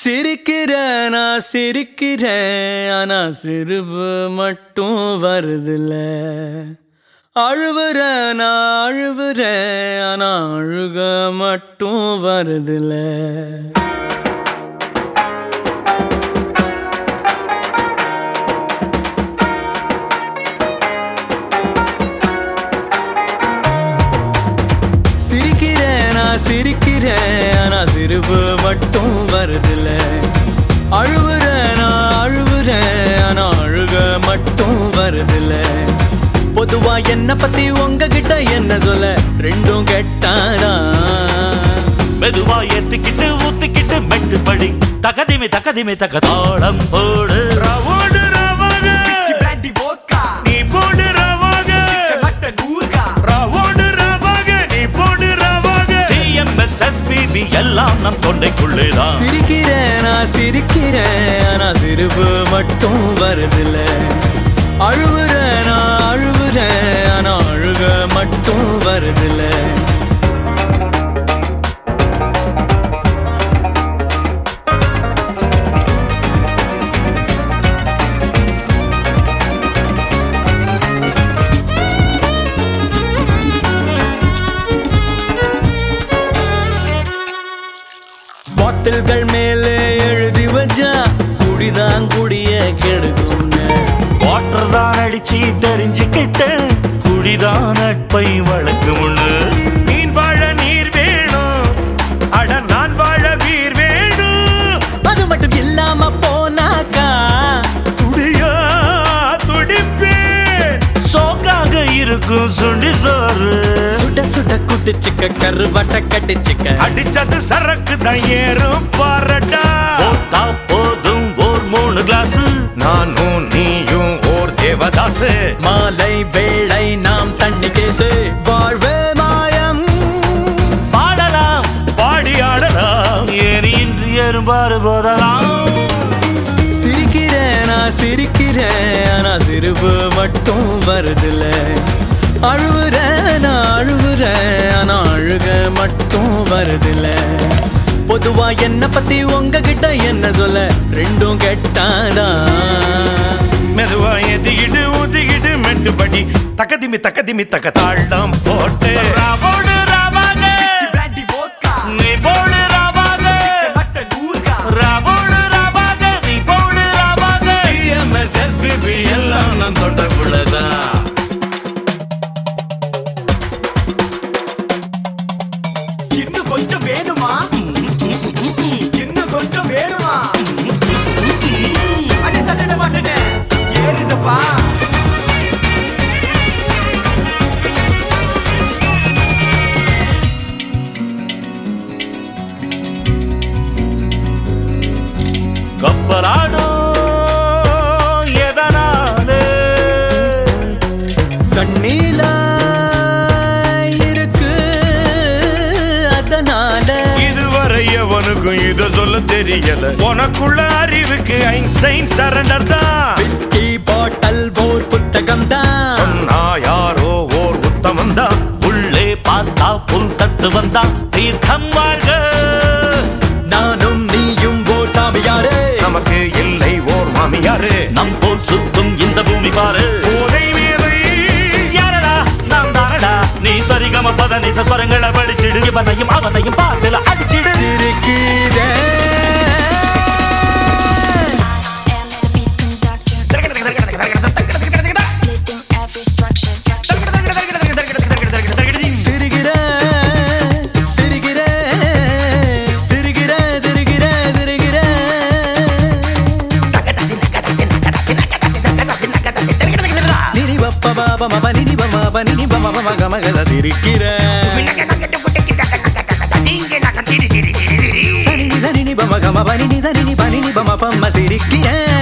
சிரிக்கிறேன் நான் சிரிக்கிறேன் ஆனா சிரிப்பு மட்டும் வருதில்ல அழுவுறேன் நான் அழுவுறேன் ஆனா அழுக மட்டும் வருதில்ல சிரிக்கிறேன் நான் சிரிக்கிறேன் ஆனா சிரிப்பு மட்டும் வருதில்ல அழுவுறேன் நான் அழுவுறேன் ஆனா அழுக மட்டும் வருதில்ல பொதுவா என்ன பத்தி உங்ககிட்ட என்ன சொல்ல ரெண்டும் கெட்டாரா மெதுவா ஏத்திக்கிட்டு ஊத்திக்கிட்டு மெட்டு படி தகதிமி தகதிமி தக தாளம் போடு ரவோடு ரவாக பிராண்டி வோட்கா நீ போடு ரவாக மட்டன் ஊர்கா ரவோடு ரவாக நீ போடு ரவாக டிஎம்எஸ் எஸ்பிபி எல்லாம் நம் தொண்டைக்குள்ளேதான் சிரிக்கிறேன் நான் சிரிக்கிறேன் ஆனா சிரிப்பு மட்டும் வருதில்ல அழுவுறேன் நான் அழுவுறேன் ஆனா அழுக மட்டும் வருதில்ல பாட்டில்கள் மேலே எழுதி வச்சா குடிதான் குடிய கெடுக்கும்னு வாட்டர் தான் அடிச்சு தெரிஞ்சுக்கிட்டு குடிதான் நட்பை வழக்கு முன்னு மீன் வாழ நீர் வேணும் அட நான் வாழ வீர் வேணும் அது மட்டும் இல்லாம போனாக்கா துடியா துடிப்பே சோக்காக இருக்கும் சுண்டி சோறு சுட சுட குட்டிச்சுக்க கருவாட்ட கட்டிச்சுக்க அடிச்சது சரக்கு தான் ஏறும் பாரடா போட்டா போதும் ஓர் மூணு கிளாஸ் நானும் நீயும் ஓர் தேவதாசு மாலை வேளை நாம் தண்ணி கேசு வாழ்வே மாயம் பாடலாம் பாடி ஆடலாம் ஏறி இன்று எறும்பாறு போதலாம் சிரிக்கிறேன் நான் சிரிக்கிறேன் ஆனா சிரிப்பு மட்டும் வருதில்ல அழுவுறேன் நான் அழுவுறேன் ஆனா அழுக மட்டும் வருதில்ல பொதுவா என்ன பத்தி உங்ககிட்ட என்ன சொல்ல ரெண்டும் கெட்டாதான் மெதுவா எதிகிடு ஊதிகிடு மெட்டுப்படி தக்கதிமி தக்கதிமி தக்க தாழ்டம் போட்டு ராவோடு ராவாக பிராண்டி வோட்கா நீ போடு ராவாக மட்டன் ஊர்கா ராவோடு ராவாக நீ போடு ராவாக டிஎம்எஸ் எஸ்பிபி எல்லாம் நான் தொண்டக்குள்ளதான் இன்னும் கொஞ்சம் வேணுமா இன்னும் கொஞ்சம் வேணுமா அடி சட்டை மாட்டேனே ஏறுதப்பா கப்பலாடும் எதனாலே கண்ணீல இருக்கு அதனால இதுவரை எவனுக்கும் இத சொல்ல தெரியல உனக்குள்ள அறிவுக்கு ஐன்ஸ்டைன் சரண்டர் தான் விஸ்கி பாட்டல் போர் புத்தகம் தான் சொன்னா யாரோ ஓர் உத்தமன் தான் உள்ளே பார்த்தா புல் தட்டு வந்தா தீர்த்தம் வாழ்க நானும் நீயும் ஓர் சாமியாரே நமக்கு இல்லை ஓர் மாமியாரு நம் போல் சுத்தும் இந்த பூமி பாரு போதை மேதை யாரடா நாம் தானடா நீ சரிகம பத நிச ஸ்வரங்களை படிச்சிடு இவனையும் அவனையும் பாட்டுல அடிச்சிடு சிரிக்கிறேன் am a beat conductor, splitting every structure. சிரிக்கிறேன் சிரிக்கிறேன் சிரிக்கிறேன் சிரிக்கிறேன் சிரிக்கிறேன் நினி பப்ப பாப மப நினி பம ப நினி பம மம கம கத சிரிக்கிறேன் சனி நித நினி பம கம ப நினி த நினி ப நினி பம பம்ம சிரிக்கிறேன்